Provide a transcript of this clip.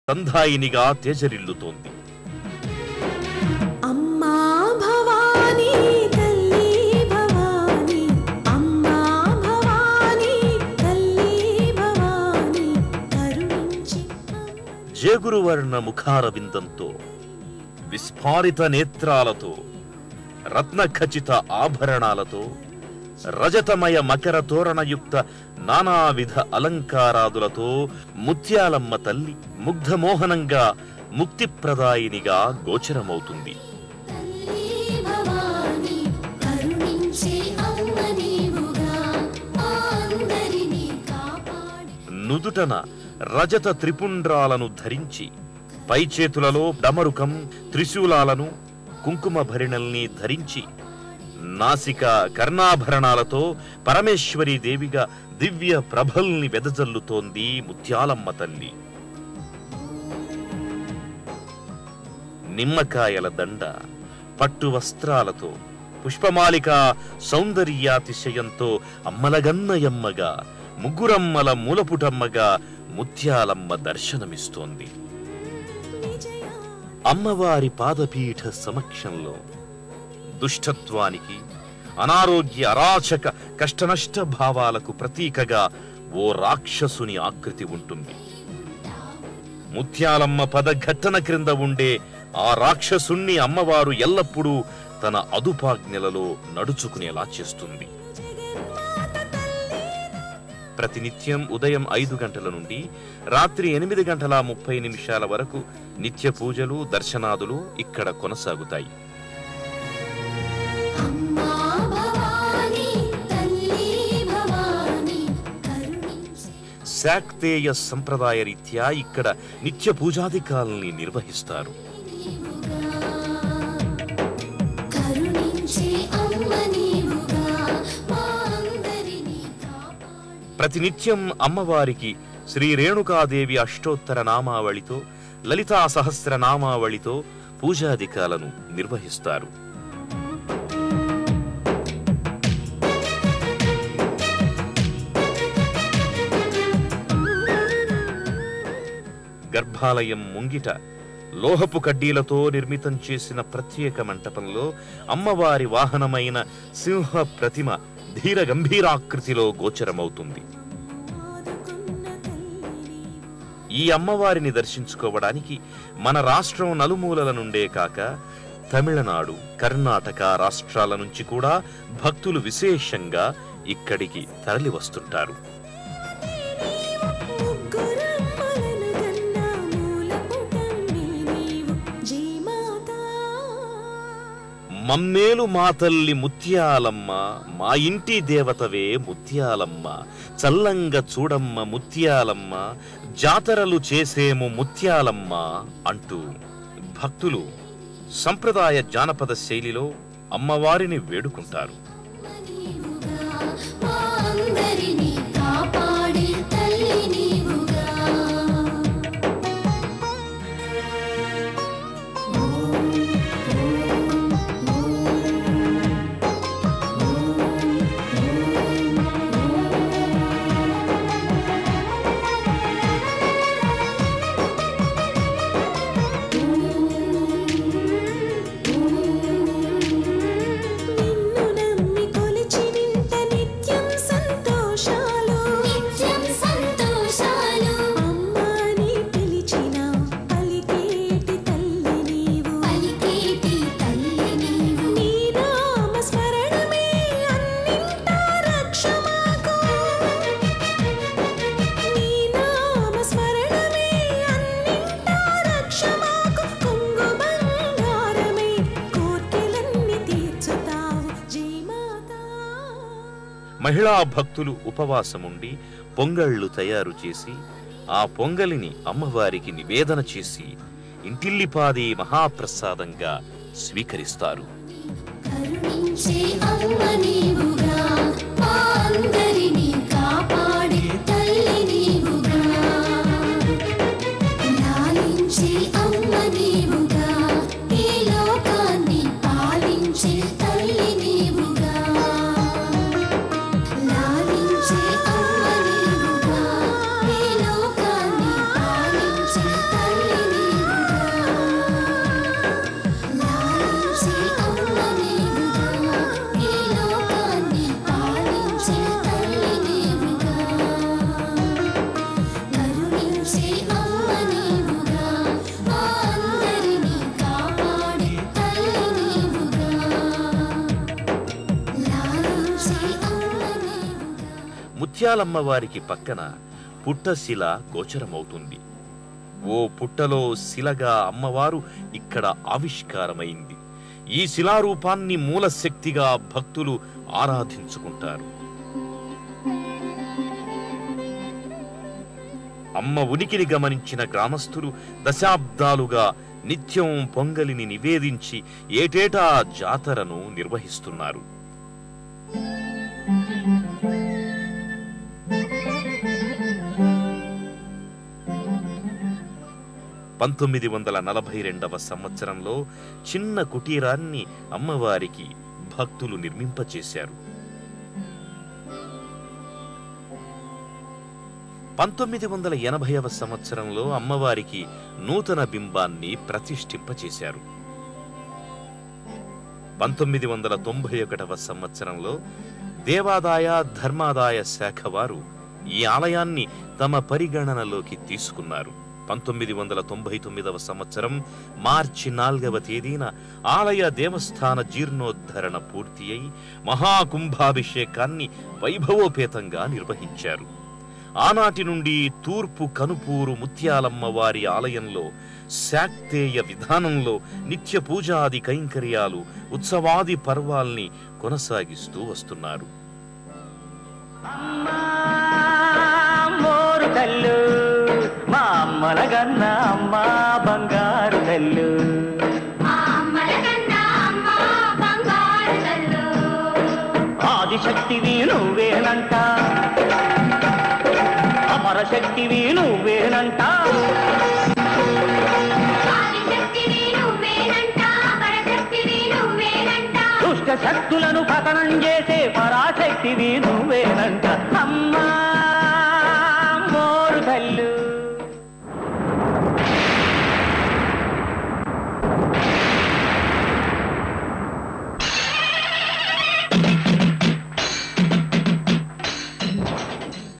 సంధాయినిగా తేజరిల్లుతోంది అమ్మా భవానీ తల్లి భవానీ అమ్మా భవానీ తల్లి భవానీ కరుణించి జేగురువర్ణ ముఖార విందంతో విస్ఫారిత నేత్రాలతో రత్నఖచిత ఆభరణాలతో రజతమయ మకర తోరణయుక్త నానావిధ అలంకారాదులతో ముత్యాలమ్మ తల్లి ముగ్ధమోహనంగా ముక్తిప్రదాయినిగా గోచరమవుతుంది తల్లి భవానీ కరుణించే అమ్మ నీవుగా మా అందరినీ కాపాడి నుదుటన రజత త్రిపుండ్రాలను ధరించి పై చేతులలో డమరుకం త్రిశూలాలను కుంకుమ భరిణల్ని ధరించి నాసిక కర్ణాభరణాలతో పరమేశ్వరీ దేవిగా దివ్య ప్రభల్ని వెదజల్లుతోంది ముత్యాలమ్మ తల్లి నిమ్మకాయల దండ పట్టు వస్త్రాలతో పుష్పమాలిక సౌందర్యాతిశయంతో అమ్మలగన్నయమ్మగా ముగ్గురమ్మల మూలపుటమ్మగా ముత్యాలమ్మ దర్శనమిస్తోంది అమ్మవారి పాదపీఠ సమక్షంలో దుష్టత్వానికి అనారోగ్య అరాచక కష్టనష్ట భావాలకు ప్రతీకగా ఓ రాక్షసుని ఆకృతి ఉంటుంది ముత్యాలమ్మ పదఘట్టన క్రింద ఉండే ఆ రాక్షసుణ్ణి అమ్మవారు ఎల్లప్పుడూ తన అదుపాజ్ఞలలో నడుచుకునేలా చేస్తుంది ప్రతినిత్యం ఉదయం ఐదు గంటల నుండి రాత్రి ఎనిమిది గంటల ముప్పై నిమిషాల వరకు నిత్య పూజలు దర్శనాదులు ఇక్కడ కొనసాగుతాయి అమ్మా భవానీ తల్లి భవానీ కరుణించే శాక్తేయ సంప్రదాయ రీత్యా ఇక్కడ నిత్య పూజాధికాల్ని నిర్వహిస్తారు కరుణించే అమ్మ నీవుగా మా అందరినీ కాపాడి ప్రతినిత్యం అమ్మవారికి శ్రీ రేణుకాదేవి అష్టోత్తర నామావళితో లలితా సహస్ర నామావళితో పూజాధికాలను నిర్వహిస్తారు గర్భాలయం ముంగిట లోహపు కడ్డీలతో నిర్మితం చేసిన ప్రత్యేక మంటపంలో అమ్మవారి వాహనమైన సింహ ప్రతిమ ధీర గంభీరాకృతిలో గోచరమవుతుంది ఈ అమ్మవారిని దర్శించుకోవడానికి మన రాష్ట్రం నలుమూలల నుండే కాక తమిళనాడు కర్ణాటక రాష్ట్రాల నుంచి కూడా భక్తులు విశేషంగా ఇక్కడికి తరలి వస్తుంటారు ముగ్గురమ్మలను కన్నా మూలపుటమ్మి నీవు జీమాతా మమ్మేలు మా తల్లి ముత్యాలమ్మ మా ఇంటి దేవతవే ముత్యాలమ్మ చల్లంగ చూడమ్మ ముత్యాలమ్మ జాతరలు చేసేము ముత్యాలమ్మ అంటూ భక్తులు సంప్రదాయ జానపద శైలిలో అమ్మవారిని వేడుకుంటారు నీవుగా మా అందరినీ కాపాడే తల్లి నీవుగా నిన్ను నమ్మి కొలిచి వింట నిత్యం సంతోషాలు నిత్యం సంతోషాలు అమ్మాని పిలిచిన పలికేటి తల్లి నీవు పలికేటి తల్లి నీవు నీ నామ స్మరణమే అన్నింటా రక్ష మాకు నీ నామ స్మరణమే అన్నింటా రక్ష మాకు కొంగు బంగారమే కోర్కెలన్నీ తీర్చుతావు జీమాతా మహిళా భక్తులు ఉపవాసముండి పొంగళ్ళు తయారు చేసి ఆ పొంగలిని అమ్మవారికి నివేదన చేసి ఇంటిల్లిపాది మహాప్రసాదంగా స్వీకరిస్తారు కరుణించే అమ్మ నీవుగా మా అందరినీ కాపాడే తల్లి నీవుగా లాలించే అమ్మ నీవుగా ఈ లోకాన్ని పాలించే తల్లి నీవుగా లాలించే అమ్మ నీవుగా ఈ లోకాన్ని పాలించే తల్లి ముత్యాలమ్మవారికి పక్కన పుట్టశిల గోచరమవుతుంది ఓ పుట్టలో శిలగా అమ్మవారు ఇక్కడ ఆవిష్కారమైంది ఈ శిలారూపాన్ని మూల శక్తిగా భక్తులు ఆరాధించుకుంటారు అమ్మ ఉనికిని గమనించిన గ్రామస్తులు దశాబ్దాలుగా నిత్యం పొంగలిని నివేదించి ఏటేటా జాతరను నిర్వహిస్తున్నారు పంతొమ్మిది వందల నలభై రెండవ సంవత్సరంలో చిన్న కుటీరాన్ని అమ్మవారికి భక్తులు నిర్మింపచేశారు పంతొమ్మిది వందల ఎనభైవ సంవత్సరంలో అమ్మవారికి నూతన బింబాన్ని ప్రతిష్ఠింపచేశారు పంతొమ్మిది వందల తొంభై ఒకటవ సంవత్సరంలో దేవాదాయ ధర్మాదాయ శాఖ వారు ఈ ఆలయాన్ని తమ పరిగణనలోకి తీసుకున్నారు పంతొమ్మిది వందల తొంభై తొమ్మిదవ సంవత్సరం మార్చి నాలుగవ తేదీన ఆలయ దేవస్థాన జీర్ణోద్ధరణ పూర్తి అయి మహాకుంభాభిషేకాన్ని వైభవోపేతంగా నిర్వహించారు ఆనాటి నుండి తూర్పు కనుపూరు ముత్యాలమ్మ వారి ఆలయంలో శాక్తేయ విధానంలో నిత్య పూజాది కైంకర్యాలు ఉత్సవాది పర్వాల్ని కొనసాగిస్తూ వస్తున్నారు మోరు కల్లు మా అమ్మల గన్న అమ్మ బంగారు కల్లు ఆదిశక్తివి నువ్వేనంట అమరశక్తివి నువ్వేనంట దుష్ట శక్తులను పతనం చేసే పరాశక్తివి నువ్వేనంట అమ్మా